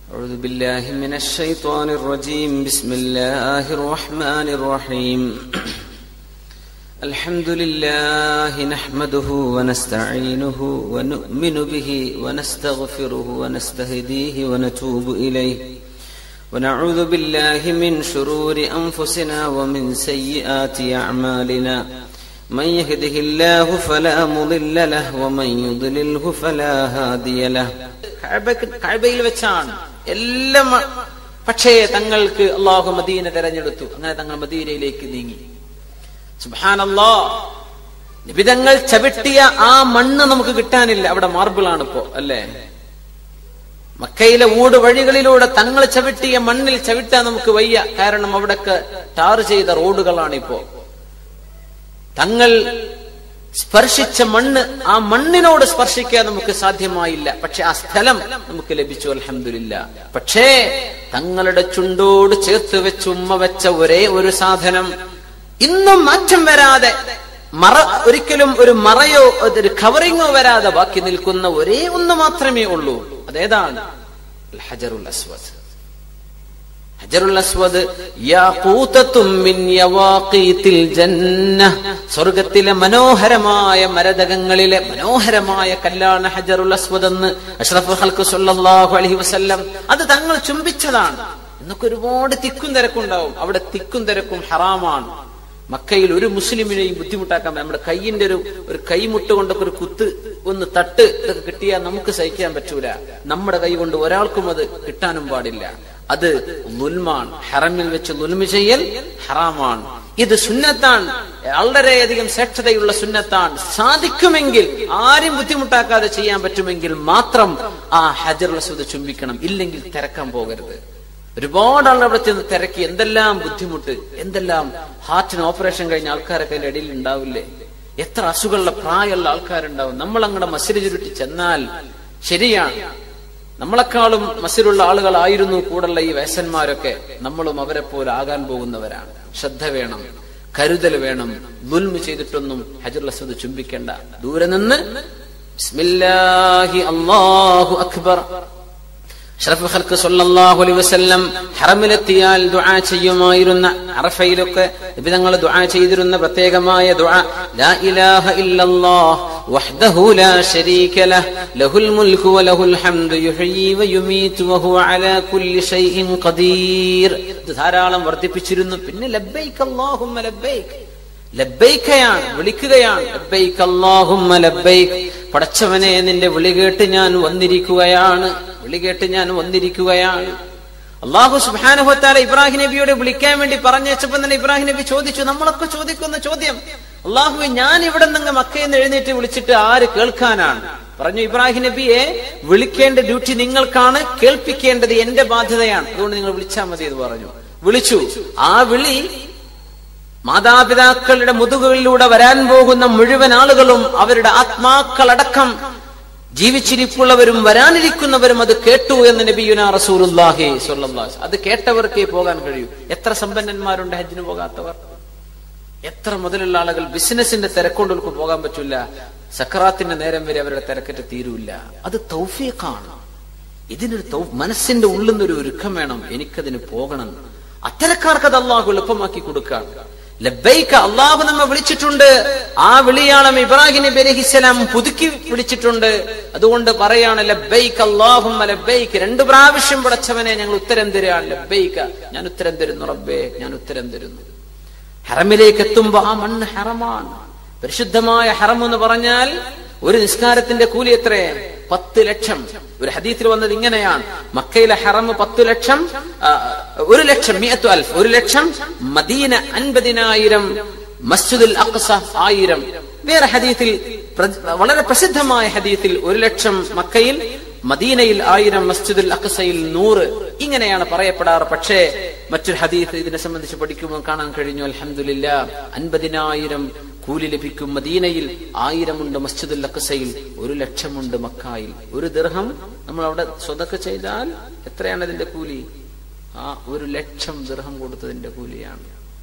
أعوذ بالله من الشيطان الرجيم بسم الله الرحمن الرحيم الحمد لله نحمده ونستعينه ونؤمن به ونستغفره ونستهديه ونتوب إليه ونعوذ بالله من شرور أنفسنا ومن سيئات أعمالنا من يهده الله فلا مضل له ومن يضلله فلا هادي له കഅബയിൽ വെച്ചാണ് എല്ലാം പക്ഷേ തങ്ങൾക്ക് അള്ളാഹു മദീന തെരഞ്ഞെടുത്തു അങ്ങനെ തങ്ങൾ മദീനയിലേക്ക് നീങ്ങി സുബാനല്ലോ നിബിതങ്ങൾ ചവിട്ടിയ ആ മണ്ണ് നമുക്ക് കിട്ടാനില്ല അവിടെ മാർബിളാണ് ഇപ്പോ അല്ലേ മക്കയിലെ ഊട് വഴികളിലൂടെ തങ്ങൾ ചവിട്ടിയ മണ്ണിൽ ചവിട്ടാൻ നമുക്ക് വയ്യ കാരണം അവിടൊക്കെ ടാർ ചെയ്ത റോഡുകളാണ് ഇപ്പോ തങ്ങൾ സ്പർശിച്ച മണ്ണ് ആ മണ്ണിനോട് സ്പർശിക്കാൻ നമുക്ക് സാധ്യമായില്ല പക്ഷെ ആ സ്ഥലം നമുക്ക് ലഭിച്ചു അലഹമില്ല പക്ഷേ തങ്ങളുടെ ചുണ്ടോട് ചേർത്ത് വെച്ച് ഉമ്മ വെച്ച ഒരേ ഒരു സാധനം ഇന്നും മാറ്റം വരാതെ മറ ഒരിക്കലും ഒരു മറയോ ഒരു കവറിങ്ങോ വരാതെ ബാക്കി നിൽക്കുന്ന ഒരേ ഒന്ന് മാത്രമേ ഉള്ളൂ അതേതാണ് ഹജറുൽ അസ്വദ് ഹജറുൽ അസ്വദ് യാഖൂതത്തും മിൻ യവാഖീതിൽ ജന്ന സ്വർഗ്ഗത്തിലെ മനോഹരമായ മരതകങ്ങളിലെ മനോഹരമായ കല്ലാണ് ഹജറുൽ അസ്വദ് എന്ന് അഷ്റഫ് ഖൽഖ് സല്ലല്ലാഹു അലൈഹി വസല്ലം അത് തങ്ങൾ ചുംബിച്ചതാണ് എന്നൊക്കെ ഒരുപാട് തിക്കും തിരക്കുണ്ടാവും അവിടെ തിക്കും തിരക്കും ഹറാമാണ് മക്കയിൽ ഒരു മുസ്ലിമിനെയും ബുദ്ധിമുട്ടാക്കാൻ നമ്മുടെ കൈയിന്റെ ഒരു ഒരു കൈമുട്ട് കൊണ്ടൊക്കെ ഒരു കുത്ത് ഒന്ന് തട്ട് ഇതൊക്കെ കിട്ടിയാൽ നമുക്ക് സഹിക്കാൻ പറ്റൂല നമ്മുടെ കൈ കൊണ്ട് ഒരാൾക്കും അത് കിട്ടാനും പാടില്ല അത് ലുൽമാണ് ഹറമിൽ വെച്ച് ലുൽമ ചെയ്യൽ ഹറാമാണ് ഇത് സുന്നത്താണ് വളരെയധികം ശ്രേഷ്ഠതയുള്ള സുന്നത്താണ് സാധിക്കുമെങ്കിൽ ആരും ബുദ്ധിമുട്ടാക്കാതെ ചെയ്യാൻ പറ്റുമെങ്കിൽ മാത്രം ആ ഹജർ ലസുദ് ചുംബിക്കണം ഇല്ലെങ്കിൽ തിരക്കാൻ പോകരുത് ഒരുപാട് ആൾ അവിടെ ചെന്ന് തിരക്കി എന്തെല്ലാം ബുദ്ധിമുട്ട് എന്തെല്ലാം ഹാർട്ടിന് ഓപ്പറേഷൻ കഴിഞ്ഞ ആൾക്കാരൊക്കെ അതിന്റെ ഇടയിൽ ഉണ്ടാവില്ലേ എത്ര അസുഖമുള്ള പ്രായമുള്ള ആൾക്കാരുണ്ടാവും നമ്മൾ അങ്ങടെ മസിരി ചുരുട്ടി ചെന്നാൽ ശരിയാണ് നമ്മളെക്കാളും മസിലുള്ള ആളുകളായിരുന്നു കൂടുള്ള ഈ വയസ്സന്മാരൊക്കെ നമ്മളും അവരെ പോലെ ആകാൻ പോകുന്നവരാണ് ശ്രദ്ധ വേണം കരുതൽ വേണം ദുൽമ് ചെയ്തിട്ടൊന്നും ഹജർ അസദ് ചുംബിക്കേണ്ട ദൂരെ നിന്ന് ബിസ്മില്ലാഹി അല്ലാഹു അക്ബർ ഷറഫ് ഖൽക്ക് സല്ലല്ലാഹു അലൈഹി വസല്ലം ഹറമിലെത്തിയാൽ ദുആ ചെയ്യുമായിരുന്ന അറഫയിലൊക്കെ നബിതങ്ങൾ ദുആ ചെയ്തിരുന്ന പ്രത്യേകമായ ദുആ ലാ ഇലാഹ ഇല്ലല്ലാഹ് വഹ്ദഹു ലാ ശരീക ലഹ് ലഹുൽ മുൽക്കു വലഹുൽ ഹംദു യുഹ്യി വയുമീതു വഹുവ അലാ കുല്ലി ഷൈഇൻ ഖദീർ ഇത് ധാരാളം വർദ്ധിപ്പിച്ചിരുന്നു പിന്നെ ലബ്ബൈക അല്ലാഹുമ്മ ലബ്ബൈക ലബ്ബൈക്കയാണ് വിളിക്കുകയാണ് ലബ്ബൈക അല്ലാഹുമ്മ ലബ്ബൈക പടച്ചവനെ നിന്റെ വിളി കേട്ട് ഞാൻ വന്നിരിക്കുകയാണ് വിളി കേട്ട് ഞാൻ വന്നിരിക്കുകയാണ് അള്ളാഹു സുബാനുഭത്താല ഇബ്രാഹിം നബിയോട് വിളിക്കാൻ വേണ്ടി പറഞ്ഞേച്ചപ്പോ തന്നെ ഇബ്രാഹിം നബി ചോദിച്ചു നമ്മളൊക്കെ ചോദിക്കുന്ന ചോദ്യം അള്ളാഹു ഞാൻ ഇവിടെ നിന്ന് മക്കയിൽ നിന്ന് എഴുന്നേറ്റ് വിളിച്ചിട്ട് ആര് കേൾക്കാനാണ് പറഞ്ഞു ഇബ്രാഹിം നബിയെ വിളിക്കേണ്ട ഡ്യൂട്ടി നിങ്ങൾക്കാണ് കേൾപ്പിക്കേണ്ടത് എന്റെ ബാധ്യതയാണ് അതുകൊണ്ട് നിങ്ങൾ വിളിച്ചാൽ മതി എന്ന് പറഞ്ഞു വിളിച്ചു ആ വിളി മാതാപിതാക്കളുടെ മുതുകളിലൂടെ വരാൻ പോകുന്ന മുഴുവൻ ആളുകളും അവരുടെ ആത്മാക്കളടക്കം ജീവിച്ചിരിപ്പുള്ളവരും വരാനിരിക്കുന്നവരും അത് കേട്ടു എന്ന് നബിയുന റസൂലുല്ലാഹി സ്വല്ലല്ലാഹു അത് കേട്ടവർക്കേ പോകാൻ കഴിയൂ എത്ര സമ്പന്നന്മാരുണ്ട് ഹജ്ജിന് പോകാത്തവർ എത്ര മുതലുള്ള ആളുകൾ ബിസിനസിന്റെ തിരക്കൊണ്ടവർക്ക് പോകാൻ പറ്റില്ല സക്രാത്തിന്റെ നേരം വരെ അവരുടെ തിരക്കറ്റ് തീരൂല്ല അത് തൗഫീഖാണ് ഇതിനൊരു മനസ്സിന്റെ ഉള്ളിൽ നിന്നൊരു ഒരുക്കം വേണം എനിക്കതിന് പോകണം അത്തരക്കാർക്ക് അത് അള്ളാഹു എളുപ്പമാക്കി കൊടുക്കാണ് ലബൈക്ക അള്ളാഹു നമ്മെ വിളിച്ചിട്ടുണ്ട് ആ വിളിയാളം ഇബ്രാഹിം നബി അലഹിസ്സലാം പുതുക്കി വിളിച്ചിട്ടുണ്ട് അതുകൊണ്ട് പറയാണ് ലബൈക്ക് അള്ളാഹും ലബൈക്ക് രണ്ടു പ്രാവശ്യം പടച്ചവനെ ഞങ്ങൾ ഉത്തരം തരാണ് ലബൈക്ക ഞാൻ ഉത്തരം തരുന്നു റബ്ബേ ഞാൻ ഉത്തരം തരുന്നു ഹറമിലേക്ക് എത്തുമ്പോ ആ മണ്ണ് ഹറമാണ് പരിശുദ്ധമായ ഹറം എന്ന് പറഞ്ഞാൽ ഒരു നിസ്കാരത്തിന്റെ കൂലി എത്രേ പത്ത് ലക്ഷം ഒരു ഹദീത്തിൽ വന്നത് ഇങ്ങനെയാണ് മക്കയിലെ ഹറം പത്ത് ലക്ഷം ഒരു ലക്ഷം മിയത്തു അൽഫ് ഒരു ലക്ഷം മദീന അൻപതിനായിരം മസ്ജിദുൽ അക്സ ആയിരം വേറെ ഹദീത്തിൽ വളരെ പ്രസിദ്ധമായ ഹദീത്തിൽ ഒരു ലക്ഷം മക്കയിൽ മദീനയിൽ ആയിരം മസ്ജിദുൽ അക്സയിൽ നൂറ് ഇങ്ങനെയാണ് പറയപ്പെടാറ് പക്ഷേ മറ്റൊരു ഹദീത്ത് ഇതിനെ സംബന്ധിച്ച് പഠിക്കുമ്പോൾ കാണാൻ കഴിഞ്ഞു അലഹമില്ല അൻപതിനായിരം കൂലി ലഭിക്കും മദീനയിൽ ആയിരമുണ്ട് മസ്ജിദുൽ അക്സയിൽ ഒരു ലക്ഷമുണ്ട് മക്കായിൽ ഒരു ദീർഘം നമ്മൾ അവിടെ സ്വതക്ക ചെയ്താൽ എത്രയാണ് അതിന്റെ കൂലി ആ ഒരു ലക്ഷം ദീർഘം കൊടുത്തതിന്റെ കൂലിയാണ്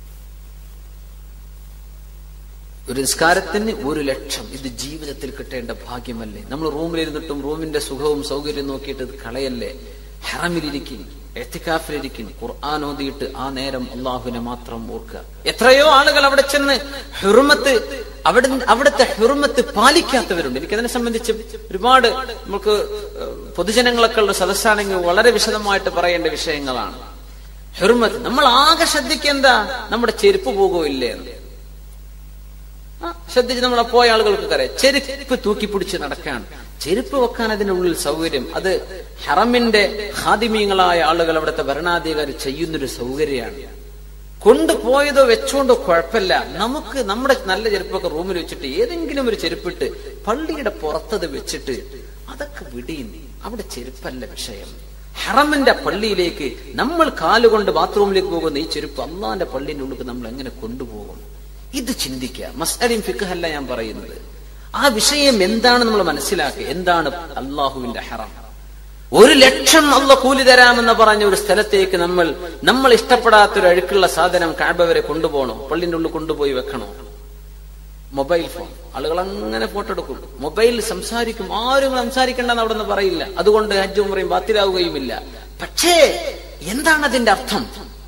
ഒരു നിസ്കാരത്തിന് ഒരു ലക്ഷം ഇത് ജീവിതത്തിൽ കിട്ടേണ്ട ഭാഗ്യമല്ലേ നമ്മൾ റൂമിലിരുന്നിട്ടും റൂമിന്റെ സുഖവും സൗകര്യവും നോക്കിയിട്ട് ഇത് കളയല്ലേ ഹറമിലിരിക്കും എത്തിക്കാഫിലിരിക്കും ഖുർആൻ ഓതിയിട്ട് ആ നേരം അള്ളാഹുവിനെ മാത്രം ഓർക്കുക എത്രയോ ആളുകൾ അവിടെ ചെന്ന് ഹെറുമത്ത് അവിടെ അവിടുത്തെ ഹെറുമത്ത് പാലിക്കാത്തവരുണ്ട് എനിക്കതിനെ സംബന്ധിച്ച് ഒരുപാട് നമുക്ക് പൊതുജനങ്ങളൊക്കെ ഉള്ള സദസ്സാണെങ്കിൽ വളരെ വിശദമായിട്ട് പറയേണ്ട വിഷയങ്ങളാണ് ഹെറുമത്ത് നമ്മൾ ആകെ ശ്രദ്ധിക്കുക നമ്മുടെ ചെരുപ്പ് പോകുമില്ലേ എന്ന് ശ്രദ്ധിച്ച് നമ്മളെ പോയ ആളുകൾക്ക് അറിയാം ചെരുപ്പ് തൂക്കി പിടിച്ച് നടക്കാൻ ചെരുപ്പ് വെക്കാൻ അതിനുള്ളിൽ സൗകര്യം അത് ഹറമിന്റെ ഹാദിമീങ്ങളായ ആളുകൾ അവിടുത്തെ ഭരണാധികാരി ചെയ്യുന്നൊരു സൗകര്യമാണ് കൊണ്ടുപോയതോ വെച്ചോണ്ടോ കുഴപ്പമില്ല നമുക്ക് നമ്മുടെ നല്ല ചെരുപ്പൊക്കെ റൂമിൽ വെച്ചിട്ട് ഏതെങ്കിലും ഒരു ചെരുപ്പിട്ട് പള്ളിയുടെ പുറത്തത് വെച്ചിട്ട് അതൊക്കെ വിടിയും അവിടെ ചെരുപ്പല്ല വിഷയം ഹറമിന്റെ പള്ളിയിലേക്ക് നമ്മൾ കാലുകൊണ്ട് ബാത്റൂമിലേക്ക് പോകുന്ന ഈ ചെരുപ്പ് അള്ളാന്റെ പള്ളിന്റെ ഉള്ളിൽ നമ്മൾ എങ്ങനെ കൊണ്ടുപോകും ഇത് ചിന്തിക്കുക മസ്അലിം ഫിഖല്ല ഞാൻ പറയുന്നത് ആ വിഷയം എന്താണ് നമ്മൾ മനസ്സിലാക്കുക എന്താണ് അള്ളാഹുവിന്റെ ഹറം ഒരു ലക്ഷം അല്ല കൂലി തരാമെന്ന് പറഞ്ഞ ഒരു സ്ഥലത്തേക്ക് നമ്മൾ നമ്മൾ ഇഷ്ടപ്പെടാത്ത ഒരു അഴുക്കുള്ള സാധനം കാബ വരെ കൊണ്ടുപോകണോ പള്ളിന്റെ ഉള്ളിൽ കൊണ്ടുപോയി വെക്കണോ മൊബൈൽ ഫോൺ ആളുകൾ അങ്ങനെ ഫോട്ടോ എടുക്കും മൊബൈലിൽ സംസാരിക്കും ആരും സംസാരിക്കേണ്ടെന്ന് അവിടെ നിന്ന് പറയില്ല അതുകൊണ്ട് ഹജ്ജ് ഉമറയും ബാത്തിലാവുകയുമില്ല പക്ഷേ എന്താണ് അതിന്റെ അർത്ഥം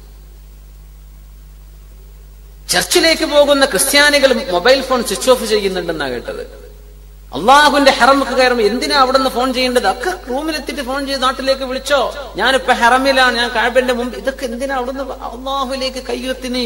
ചർച്ചിലേക്ക് പോകുന്ന ക്രിസ്ത്യാനികൾ മൊബൈൽ ഫോൺ സ്വിച്ച് ഓഫ് ചെയ്യുന്നുണ്ടെന്നാണ് കേട്ടത് അള്ളാഹുവിന്റെ ഹെറമൊക്കെ കയറുമ്പോൾ എന്തിനാ അവിടെ നിന്ന് ഫോൺ ചെയ്യേണ്ടത് ഒക്കെ റൂമിലെത്തിയിട്ട് ഫോൺ ചെയ്ത് നാട്ടിലേക്ക് വിളിച്ചോ ഞാനിപ്പോ ഹെറമിലാണ് ഞാൻ കാഴ്ബന്റെ മുമ്പ് ഇതൊക്കെ എന്തിനാ അവിടെ നിന്ന് അള്ളാഹുലേക്ക് കയ്യൊത്തിന്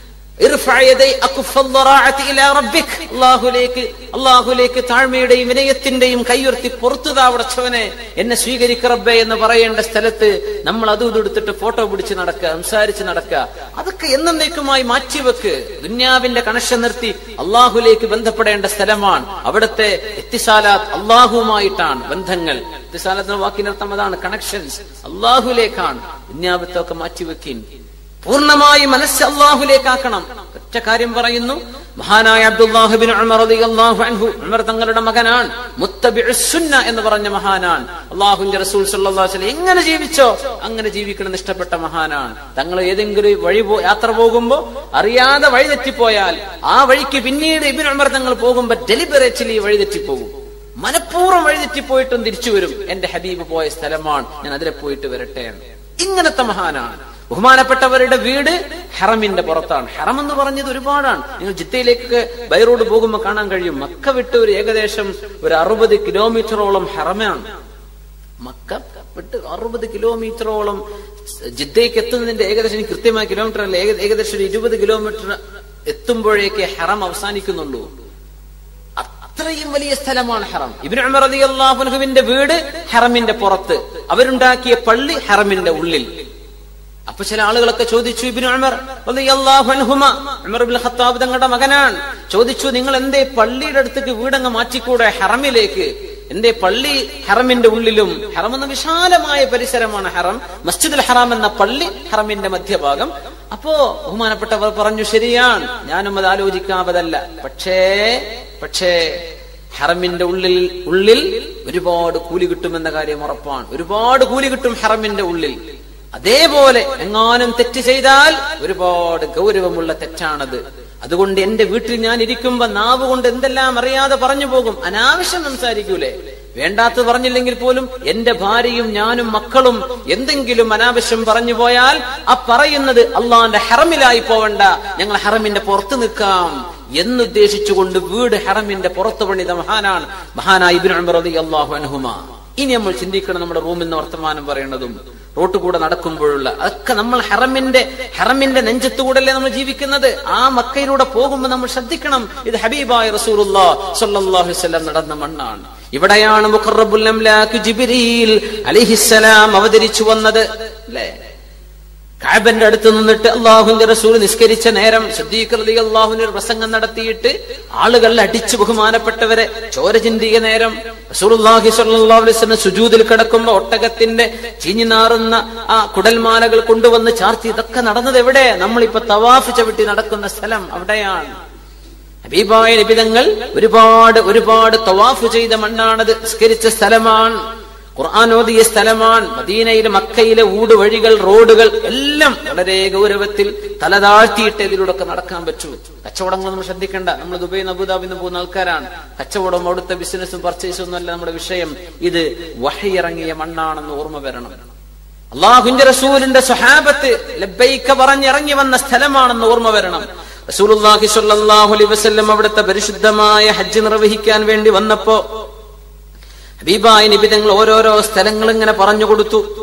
അള്ളാഹുലേക്ക് അള്ളാഹുലേക്ക് താഴ്മയുടെയും വിനയത്തിന്റെയും കയ്യുർത്തി പുറത്തു താവടച്ചവനെ എന്നെ സ്വീകരിക്ക റബ്ബേ എന്ന് പറയേണ്ട സ്ഥലത്ത് നമ്മൾ അതും ഇതെടുത്തിട്ട് ഫോട്ടോ പിടിച്ച് നടക്കുക സംസാരിച്ച് നടക്കുക അതൊക്കെ എന്നേക്കുമായി മാറ്റിവെക്ക് ദുന്യാവിന്റെ കണക്ഷൻ നിർത്തി അള്ളാഹുലേക്ക് ബന്ധപ്പെടേണ്ട സ്ഥലമാണ് അവിടുത്തെ എത്തിസാലാത്ത് അള്ളാഹുവുമായിട്ടാണ് ബന്ധങ്ങൾ എത്തിസാലാത്തിന് വാക്കിനർത്ഥം അതാണ് കണക്ഷൻസ് അള്ളാഹുലേക്കാണ് ദുന്യാവത്തൊക്കെ മാറ്റിവെക്കിൻ പൂർണ്ണമായി മനസ്സ് അള്ളാഹുലേക്കാക്കണം ഒറ്റ കാര്യം പറയുന്നു മഹാനായ അബ്ദുല്ലാഹുബിൻ ഉമർ തങ്ങളുടെ മകനാണ് മുത്തബിസുന്ന എന്ന് പറഞ്ഞ മഹാനാണ് അള്ളാഹുന്റെ റസൂൽ സല്ലാസ്ലം എങ്ങനെ ജീവിച്ചോ അങ്ങനെ ജീവിക്കണം ഇഷ്ടപ്പെട്ട മഹാനാണ് തങ്ങൾ ഏതെങ്കിലും വഴി യാത്ര പോകുമ്പോ അറിയാതെ വഴി തെറ്റിപ്പോയാൽ ആ വഴിക്ക് പിന്നീട് ഇബിൻ ഉമർ തങ്ങൾ പോകുമ്പോ ഡെലിബറേറ്റ്ലി വഴി തെറ്റിപ്പോകും മനഃപൂർവ്വം വഴി തെറ്റിപ്പോയിട്ടും തിരിച്ചു വരും എന്റെ ഹബീബ് പോയ സ്ഥലമാണ് ഞാൻ അതിലെ പോയിട്ട് വരട്ടെ ഇങ്ങനത്തെ മഹാനാണ് ബഹുമാനപ്പെട്ടവരുടെ വീട് ഹറമിന്റെ പുറത്താണ് ഹറം എന്ന് പറഞ്ഞത് ഒരുപാടാണ് നിങ്ങൾ ജിത്തയിലേക്ക് ബൈ റോഡ് പോകുമ്പോൾ കാണാൻ കഴിയും മക്ക വിട്ട് ഒരു ഏകദേശം ഒരു അറുപത് കിലോമീറ്ററോളം ഹറമാണ് മക്ക വിട്ട് അറുപത് കിലോമീറ്ററോളം ജിദ്ദയ്ക്ക് എത്തുന്നതിന്റെ ഏകദേശം കൃത്യമായ കിലോമീറ്റർ അല്ല ഏകദേശം ഒരു ഇരുപത് കിലോമീറ്റർ എത്തുമ്പോഴേക്ക് ഹറം അവസാനിക്കുന്നുള്ളൂ അത്രയും വലിയ സ്ഥലമാണ് ഹറം ഇബിൻ ഉമർ അലി അള്ളാഹുനുഹുവിന്റെ വീട് ഹറമിന്റെ പുറത്ത് അവരുണ്ടാക്കിയ പള്ളി ഹറമിന്റെ ഉള്ളിൽ അപ്പൊ ചില ആളുകളൊക്കെ ചോദിച്ചു ഇബിൻ ഉമർ ഉമർ ഖത്താബ് തങ്ങളുടെ മകനാണ് ചോദിച്ചു നിങ്ങൾ എന്തേ പള്ളിയുടെ അടുത്തേക്ക് വീടങ്ങ് മാറ്റിക്കൂടെ ഹറമിലേക്ക് എന്തേ പള്ളി ഹറമിന്റെ ഉള്ളിലും ഹറം എന്ന വിശാലമായ പരിസരമാണ് ഹറം മസ്ജിദുൽ ഹറാം എന്ന പള്ളി ഹറമിന്റെ മധ്യഭാഗം അപ്പോ ബഹുമാനപ്പെട്ടവർ പറഞ്ഞു ശരിയാണ് ഞാനും അത് ആലോചിക്കാവതല്ല പക്ഷേ പക്ഷേ ഹറമിന്റെ ഉള്ളിൽ ഉള്ളിൽ ഒരുപാട് കൂലി കിട്ടുമെന്ന കാര്യം ഉറപ്പാണ് ഒരുപാട് കൂലി കിട്ടും ഹറമിന്റെ ഉള്ളിൽ അതേപോലെ എങ്ങാനും തെറ്റ് ചെയ്താൽ ഒരുപാട് ഗൗരവമുള്ള തെറ്റാണത് അതുകൊണ്ട് എന്റെ വീട്ടിൽ ഞാൻ ഇരിക്കുമ്പോ നാവ് കൊണ്ട് എന്തെല്ലാം അറിയാതെ പറഞ്ഞു പോകും അനാവശ്യം സംസാരിക്കൂലേ വേണ്ടാത്തത് പറഞ്ഞില്ലെങ്കിൽ പോലും എന്റെ ഭാര്യയും ഞാനും മക്കളും എന്തെങ്കിലും അനാവശ്യം പറഞ്ഞു പോയാൽ ആ പറയുന്നത് അള്ളാന്റെ ഹറമിലായി പോവണ്ട ഞങ്ങൾ ഹറമിന്റെ പുറത്ത് നിൽക്കാം എന്നുദ്ദേശിച്ചുകൊണ്ട് വീട് ഹറമിന്റെ പുറത്ത് പണിത മഹാനാണ് മഹാനായി ഇബിൻ അള്ളാഹു അനുഹുമ ഇനി നമ്മൾ ചിന്തിക്കണം നമ്മുടെ റൂമിൽ നിന്ന് വർത്തമാനം പറയുന്നതും റോട്ട് കൂടെ നടക്കുമ്പോഴുള്ള അതൊക്കെ നമ്മൾ ഹറമിന്റെ ഹറമിന്റെ നെഞ്ചത്തുകൂടല്ലേ നമ്മൾ ജീവിക്കുന്നത് ആ മക്കയിലൂടെ പോകുമ്പോൾ നമ്മൾ ശ്രദ്ധിക്കണം ഇത് ഹബീബായ റസൂലുല്ലാ സല്ലല്ലാഹു അലൈഹി വസല്ലം നടന്ന മണ്ണാണ് ഇവിടെയാണ് മുഖറബുൽ അംലാക്ക് ജിബ്രീൽ അലൈഹിസ്സലാം അവതരിച്ചു വന്നത് അല്ലേ കാബന്റെ അടുത്ത് നിന്നിട്ട് അള്ളാഹുവിന്റെ റസൂൽ നിസ്കരിച്ച നേരം ശുദ്ധീകൃതി അള്ളാഹുവിന് ഒരു പ്രസംഗം നടത്തിയിട്ട് ആളുകൾ അടിച്ചു ബഹുമാനപ്പെട്ടവരെ ചോര ചിന്തിയ നേരം റസൂലുള്ളാഹി സ്വല്ലല്ലാഹു അലൈഹി വസല്ലം സുജൂദിൽ കിടക്കുമ്പോ ഒട്ടകത്തിന്റെ ചീഞ്ഞു നാറുന്ന ആ കുടൽമാലകൾ കൊണ്ടുവന്ന് ചാർത്തി ഇതൊക്കെ നടന്നത് എവിടെ നമ്മളിപ്പോ തവാഫ് ചവിട്ടി നടക്കുന്ന സ്ഥലം അവിടെയാണ് ഹബീബായ നിബിതങ്ങൾ ഒരുപാട് ഒരുപാട് തവാഫ് ചെയ്ത മണ്ണാണത് നിസ്കരിച്ച സ്ഥലമാണ് ഖുർആൻ ഓതിയ സ്ഥലമാണ് മദീനയിലെ മക്കയിലെ ഊടുവഴികൾ റോഡുകൾ എല്ലാം വളരെ ഗൗരവത്തിൽ തലതാഴ്ത്തിയിട്ട് ഇതിലൂടെ നടക്കാൻ പറ്റൂ കച്ചവടങ്ങൾ നമ്മൾ ശ്രദ്ധിക്കേണ്ട നമ്മൾ ദുബൈ അബുദാബിൽ നിന്ന് പോകുന്ന ആൾക്കാരാണ് കച്ചവടം അവിടുത്തെ ബിസിനസ്സും പർച്ചേസും ഒന്നല്ല നമ്മുടെ വിഷയം ഇത് വഹയിറങ്ങിയ മണ്ണാണെന്ന് ഓർമ്മ വരണം അള്ളാഹുന്റെ റസൂലിന്റെ സ്വഹാബത്ത് ലബ്ബൈക്ക പറഞ്ഞിറങ്ങി വന്ന സ്ഥലമാണെന്ന് ഓർമ്മ വരണം റസൂലുള്ളാഹി സ്വല്ലല്ലാഹു അലൈഹി വസല്ലം അവിടുത്തെ പരിശുദ്ധമായ ഹജ്ജ് നിർവഹിക്കാൻ വേണ്ടി വന്നപ്പോ ഹബീബായ നബി തങ്ങൾ ഓരോരോ സ്ഥലങ്ങൾ ഇങ്ങനെ പറഞ്ഞു കൊടുത്തു